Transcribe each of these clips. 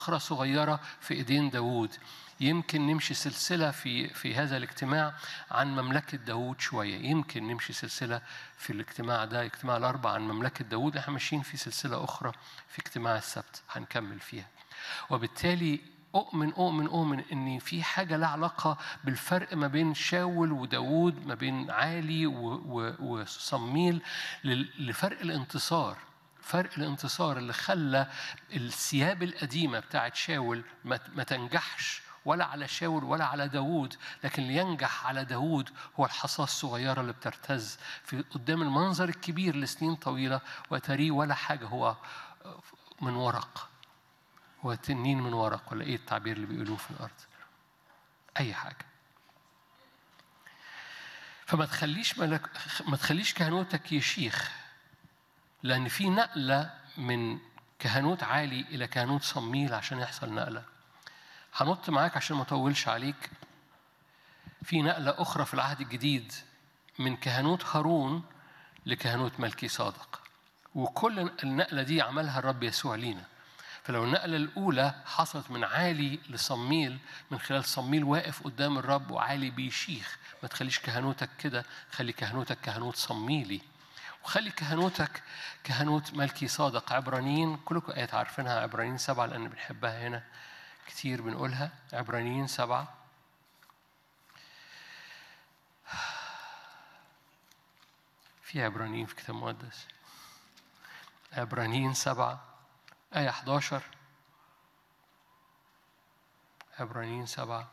صخرة صغيرة في إيدين داوود يمكن نمشي سلسلة في في هذا الاجتماع عن مملكة داوود شوية يمكن نمشي سلسلة في الاجتماع ده اجتماع الأربع عن مملكة داوود احنا ماشيين في سلسلة أخرى في اجتماع السبت هنكمل فيها وبالتالي أؤمن أؤمن أؤمن إن في حاجة لها علاقة بالفرق ما بين شاول وداوود ما بين عالي و- و- وصميل لل- لفرق الانتصار فرق الانتصار اللي خلى الثياب القديمة بتاعت شاول ما ما تنجحش ولا على شاول ولا على داوود لكن اللي ينجح على داوود هو الحصاة الصغيرة اللي بترتز في قدام المنظر الكبير لسنين طويلة وتريه ولا حاجة هو من ورق هو تنين من ورق ولا ايه التعبير اللي بيقولوه في الارض اي حاجه فما تخليش ملك ما تخليش كهنوتك يشيخ لان في نقله من كهنوت عالي الى كهنوت صميل عشان يحصل نقله هنط معاك عشان ما اطولش عليك في نقله اخرى في العهد الجديد من كهنوت هارون لكهنوت ملكي صادق وكل النقله دي عملها الرب يسوع لينا فلو النقلة الأولى حصلت من عالي لصميل من خلال صميل واقف قدام الرب وعالي بيشيخ ما تخليش كهنوتك كده خلي كهنوتك كهنوت صميلي وخلي كهنوتك كهنوت ملكي صادق عبرانيين كلكم آيات عارفينها عبرانيين سبعة لأن بنحبها هنا كتير بنقولها عبرانيين سبعة في عبرانيين في كتاب مقدس عبرانيين سبعة آية 11 عبرانيين سبعة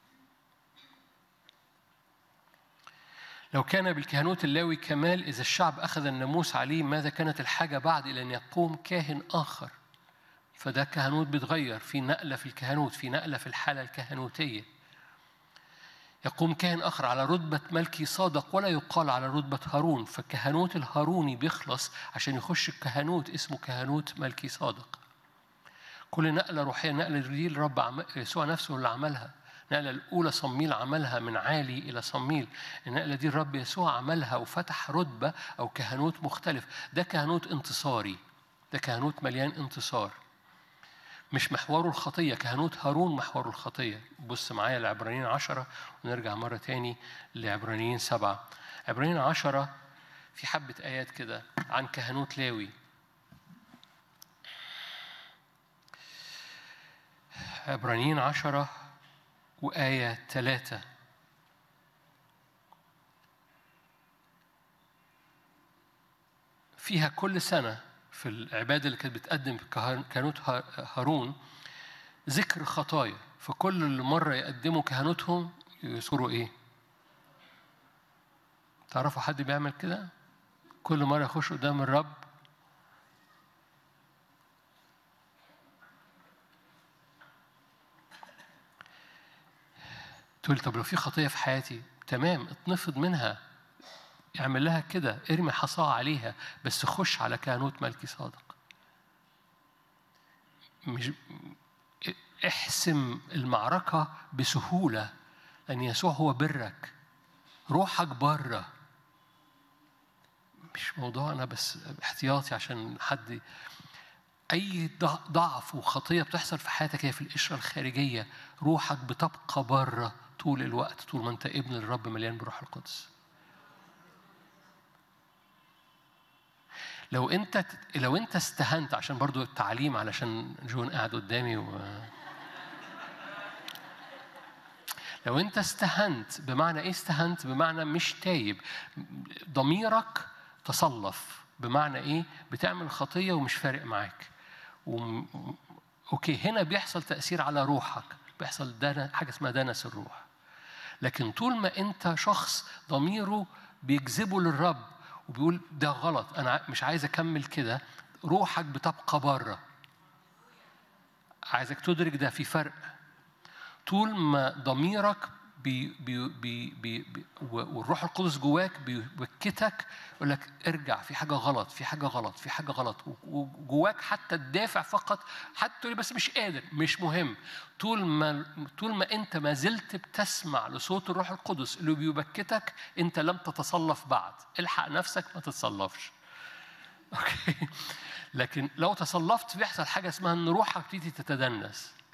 لو كان بالكهنوت اللاوي كمال إذا الشعب أخذ الناموس عليه ماذا كانت الحاجة بعد إلى أن يقوم كاهن آخر فده كهنوت بيتغير في نقلة في الكهنوت في نقلة في الحالة الكهنوتية يقوم كاهن آخر على رتبة ملكي صادق ولا يقال على رتبة هارون فالكهنوت الهاروني بيخلص عشان يخش الكهنوت اسمه كهنوت ملكي صادق كل نقلة روحية نقلة دي الرب عم... يسوع نفسه اللي عملها النقلة الأولى صميل عملها من عالي إلى صميل النقلة دي الرب يسوع عملها وفتح رتبة أو كهنوت مختلف ده كهنوت انتصاري ده كهنوت مليان انتصار مش محوره الخطية كهنوت هارون محوره الخطية بص معايا لعبرانيين عشرة ونرجع مرة تاني لعبرانيين سبعة عبرانيين عشرة في حبة آيات كده عن كهنوت لاوي عبرانيين عشرة وآية ثلاثة فيها كل سنة في العبادة اللي كانت بتقدم كهنوت هارون ذكر خطايا فكل مرة يقدموا كهنوتهم يذكروا إيه؟ تعرفوا حد بيعمل كده؟ كل مرة يخش قدام الرب تقول طب لو في خطية في حياتي تمام اتنفض منها اعمل لها كده ارمي حصاة عليها بس خش على كهنوت ملكي صادق مش احسم المعركة بسهولة لأن يسوع هو برك روحك بره مش موضوعنا بس احتياطي عشان حد أي ضعف وخطية بتحصل في حياتك هي في القشرة الخارجية روحك بتبقى بره طول الوقت طول ما أنت ابن الرب مليان بروح القدس لو انت لو انت استهنت عشان برضو التعليم علشان جون قاعد قدامي و... لو انت استهنت بمعنى ايه استهنت بمعنى مش تايب ضميرك تصلف بمعنى ايه بتعمل خطيه ومش فارق معاك و... اوكي هنا بيحصل تاثير على روحك بيحصل دنا حاجه اسمها دنس الروح لكن طول ما انت شخص ضميره بيجذبه للرب وبيقول ده غلط انا مش عايز اكمل كده روحك بتبقى بره عايزك تدرك ده في فرق طول ما ضميرك بي بي بي بي بي والروح القدس جواك بيوكتك يقول لك ارجع في حاجه غلط في حاجه غلط في حاجه غلط وجواك حتى الدافع فقط حتى تقول بس مش قادر مش مهم طول ما طول ما انت ما زلت بتسمع لصوت الروح القدس اللي بيبكتك انت لم تتصلف بعد الحق نفسك ما تتصلفش اوكي لكن لو تصلفت بيحصل حاجه اسمها ان روحك تبتدي تتدنس